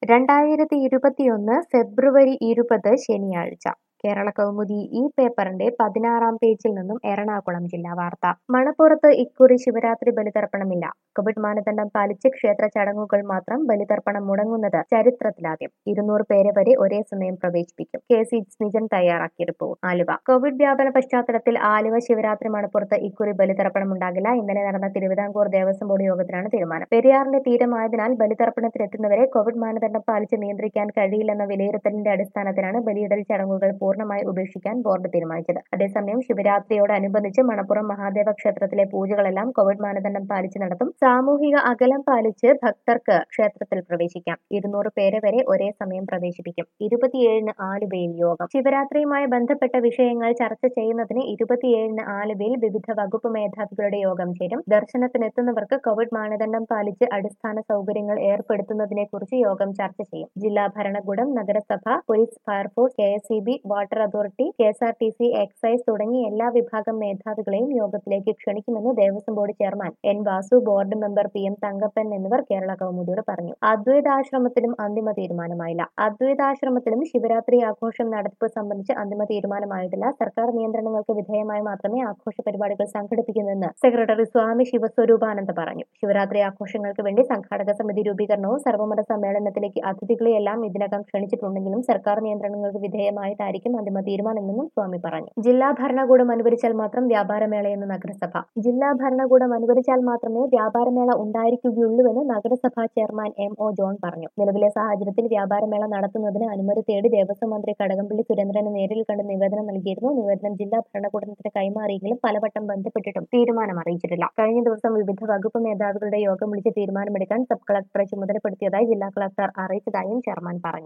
രണ്ടായിരത്തി ഇരുപത്തിയൊന്ന് ഫെബ്രുവരി ഇരുപത് ശനിയാഴ്ച കേരള കൗമുദി ഈ പേപ്പറിന്റെ പതിനാറാം പേജിൽ നിന്നും എറണാകുളം ജില്ലാ വാർത്ത മണപ്പുറത്ത് ഇക്കുറി ശിവരാത്രി ബലിതർപ്പണമില്ല കോവിഡ് മാനദണ്ഡം പാലിച്ച് ക്ഷേത്ര ചടങ്ങുകൾ മാത്രം ബലിതർപ്പണം മുടങ്ങുന്നത് ചരിത്രത്തിലാദ്യം ഇരുന്നൂറ് പേരെ വരെ ഒരേ സമയം പ്രവേശിപ്പിക്കും കെ സി സ്നിജൻ തയ്യാറാക്കിയ റിപ്പോർട്ട് ആലുവ കോവിഡ് വ്യാപന പശ്ചാത്തലത്തിൽ ആലുവ ശിവരാത്രി മണപ്പുറത്ത് ഇക്കുറി ബലിതർപ്പണം ഉണ്ടാകില്ല ഇന്നലെ നടന്ന തിരുവിതാംകൂർ ദേവസ്വം ബോർഡ് യോഗത്തിലാണ് തീരുമാനം പെരിയാറിന്റെ തീരമായതിനാൽ ബലിതർപ്പണത്തിനെത്തുന്നവരെ കോവിഡ് മാനദണ്ഡം പാലിച്ച് നിയന്ത്രിക്കാൻ കഴിയില്ലെന്ന വിലയിരുത്തലിന്റെ അടിസ്ഥാനത്തിലാണ് ബലിയിടൽ ചടങ്ങുകൾ പൂർണ്ണമായി ഉപേക്ഷിക്കാൻ ബോർഡ് തീരുമാനിച്ചത് അതേസമയം ശിവരാത്രിയോടനുബന്ധിച്ച് മണപ്പുറം മഹാദേവ ക്ഷേത്രത്തിലെ പൂജകളെല്ലാം കോവിഡ് മാനദണ്ഡം പാലിച്ച് നടത്തും സാമൂഹിക അകലം പാലിച്ച് ഭക്തർക്ക് ക്ഷേത്രത്തിൽ പ്രവേശിക്കാം ഇരുന്നൂറ് പേരെ വരെ ഒരേ സമയം പ്രവേശിപ്പിക്കും ഇരുപത്തിയേഴിന് ആലുവയിൽ യോഗം ശിവരാത്രിയുമായി ബന്ധപ്പെട്ട വിഷയങ്ങൾ ചർച്ച ചെയ്യുന്നതിന് ഇരുപത്തിയേഴിന് ആലുവയിൽ വിവിധ വകുപ്പ് മേധാവികളുടെ യോഗം ചേരും ദർശനത്തിനെത്തുന്നവർക്ക് കോവിഡ് മാനദണ്ഡം പാലിച്ച് അടിസ്ഥാന സൗകര്യങ്ങൾ ഏർപ്പെടുത്തുന്നതിനെ കുറിച്ച് യോഗം ചർച്ച ചെയ്യും ജില്ലാ ഭരണകൂടം നഗരസഭ police fire force K S E B water authority K S R T C excise തുടങ്ങി എല്ലാ വിഭാഗം മേധാവികളെയും യോഗത്തിലേക്ക് ക്ഷണിക്കുമെന്ന് Devaswom board chairman N Vasu board member P M Thankappan എന്നിവർ കേരള കൗമുദിയോട് പറഞ്ഞു അദ്വൈതാശ്രമത്തിലും അന്തിമ തീരുമാനമായില്ല അദ്വൈതാശ്രമത്തിലും ശിവരാത്രി ആഘോഷം നടത്തിപ്പ് സംബന്ധിച്ച് അന്തിമ തീരുമാനമായിട്ടില്ല സർക്കാർ നിയന്ത്രണങ്ങൾക്ക് വിധേയമായി മാത്രമേ ആഘോഷ പരിപാടികൾ സംഘടിപ്പിക്കുന്നുവെന്ന് സെക്രട്ടറി സ്വാമി ശിവസ്വരൂപാനന്ദ പറഞ്ഞു ശിവരാത്രി ആഘോഷങ്ങൾക്ക് വേണ്ടി സംഘാടക സമിതി രൂപീകരണവും സർവമത സമ്മേളനത്തിലേക്ക് അതിഥികളെയെല്ലാം ഇതിനകം ക്ഷണിച്ചിട്ടുണ്ടെങ്കിലും സർക്കാർ നിയന്ത്രണങ്ങൾക്ക് വിധേയമായിട്ടായിരിക്കും അന്തിമ തീരുമാനമെന്നും സ്വാമി പറഞ്ഞു ജില്ലാ ഭരണകൂടം അനുവദിച്ചാൽ മാത്രം വ്യാപാരമേളയെന്ന് നഗരസഭ ജില്ലാ ഭരണകൂടം അനുവദിച്ചാൽ മാത്രമേ വ്യാപാരമേള ഉണ്ടായിരിക്കുകയുള്ളൂവെന്ന് നഗരസഭാ ചെയർമാൻ എം ഒ ജോൺ പറഞ്ഞു നിലവിലെ സാഹചര്യത്തിൽ വ്യാപാരമേള നടത്തുന്നതിന് അനുമതി തേടി ദേവസ്വം മന്ത്രി കടകംപള്ളി സുരേന്ദ്രന് നേരിൽ കണ്ട് നിവേദനം നൽകിയിരുന്നു നിവേദനം ജില്ലാ ഭരണകൂടത്തിന് കൈമാറിയെങ്കിലും പലവട്ടം ബന്ധപ്പെട്ടിട്ടും തീരുമാനം അറിയിച്ചിട്ടില്ല കഴിഞ്ഞ ദിവസം വിവിധ വകുപ്പ് മേധാവികളുടെ യോഗം വിളിച്ച് തീരുമാനമെടുക്കാൻ സബ് കളക്ടറെ ചുമതലപ്പെടുത്തിയതായി ജില്ലാ കളക്ടർ അറിയിച്ചതായും ചെയർമാൻ പറഞ്ഞു